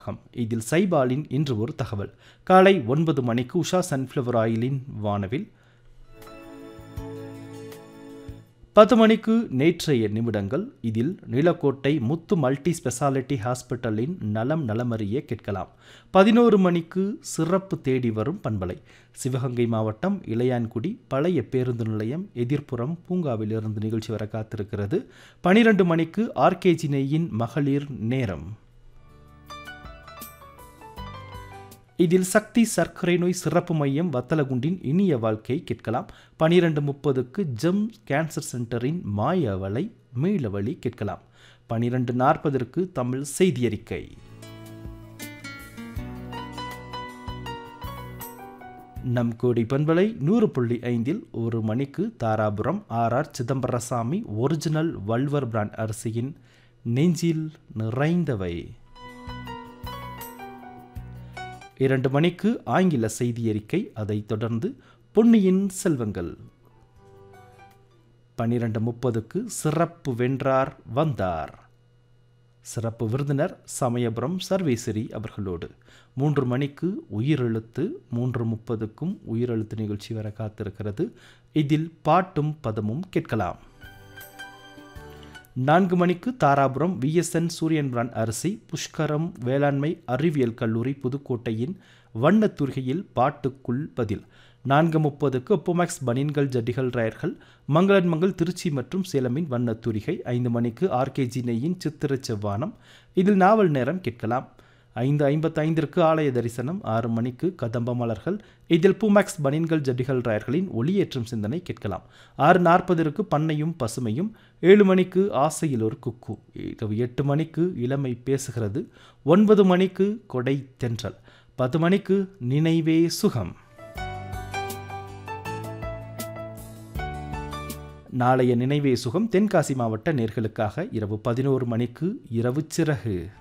Come. இதில் சைபாலின் இன்று ஒரு தகவல் காலை ஒன்பது மணிக்கு உஷா சன்ஃப்ளவர் ஆயிலின் வானவில் பத்து மணிக்கு நேற்றைய நிமிடங்கள் இதில் நீலக்கோட்டை முத்து மல்டி ஸ்பெஷாலிட்டி ஹாஸ்பிட்டலின் நலம் நலமறிய கேட்கலாம் பதினோரு மணிக்கு சிறப்பு தேடி வரும் பண்பலை சிவகங்கை மாவட்டம் இளையான்குடி பழைய பேருந்து நிலையம் எதிர்ப்புறம் பூங்காவிலிருந்து நிகழ்ச்சி வர காத்திருக்கிறது பனிரெண்டு மணிக்கு ஆர்கேஜி நெய்யின் மகளிர் நேரம் இதில் சக்தி சர்க்கரை நோய் சிறப்பு மையம் வத்தலகுண்டின் இனிய வாழ்க்கை கேட்கலாம் பனிரெண்டு முப்பதுக்கு ஜெம் கேன்சர் சென்டரின் மாயவளை மீளவழி கேட்கலாம் பனிரெண்டு நாற்பதற்கு தமிழ் செய்தியறிக்கை நம் கோடி பண்பலை நூறு புள்ளி ஐந்தில் ஒரு மணிக்கு Dharapuram R R Chidambarasamy original வல்வர் பிராண்ட் அரிசியின் நெஞ்சில் நிறைந்தவை இரண்டு மணிக்கு ஆங்கில செய்தி அறிக்கை அதைத் தொடர்ந்து பொன்னியின் செல்வங்கள் பன்னிரண்டு முப்பதுக்கு சிறப்பு வென்றார் வந்தார் சிறப்பு விருந்தினர் சமயபுரம் சர்வேஸ்வரி அவர்களோடு மூன்று மணிக்கு உயிரெழுத்து மூன்று முப்பதுக்கும் உயிரெழுத்து நிகழ்ச்சி வர காத்திருக்கிறது இதில் பாட்டும் பதமும் கேட்கலாம் நான்கு மணிக்கு தாராபுரம் விஎஸ்என் சூரியன் பிராண்ட் அரிசி புஷ்கரம் வேளாண்மை அறிவியல் கல்லூரி புதுக்கோட்டையின் வண்ணத்துறையில் பாட்டுக்குள் பதில் நான்கு முப்பதுக்கு ஒப்போமேக்ஸ் பனின்கள் ஜட்டிகள் ரயர்கள் மங்களன் மங்கள் திருச்சி மற்றும் சேலமின் வண்ணத்தூரிகை ஐந்து மணிக்கு ஆர்கேஜி நெய்யின் சித்திர செவ்வானம் இதில் நாவல் நேரம் கேட்கலாம் ஐந்து ஐம்பத்தைந்திற்கு ஆலய தரிசனம் ஆறு மணிக்கு கதம்ப மலர்கள் இதில் பூமேக்ஸ் பனின்கள் ஜட்டிகள் ராயர்களின் ஒளியேற்றும் சிந்தனை கேட்கலாம் ஆறு நாற்பதற்கு பண்ணையும் பசுமையும் ஏழு மணிக்கு ஆசையில் ஒரு குக்கு இரவு எட்டு மணிக்கு இளமை பேசுகிறது ஒன்பது மணிக்கு கொடை தென்றல் பத்து மணிக்கு நினைவே சுகம் நாளைய நினைவே சுகம் தென்காசி மாவட்ட நேர்களுக்காக இரவு பதினோரு மணிக்கு இரவு சிறகு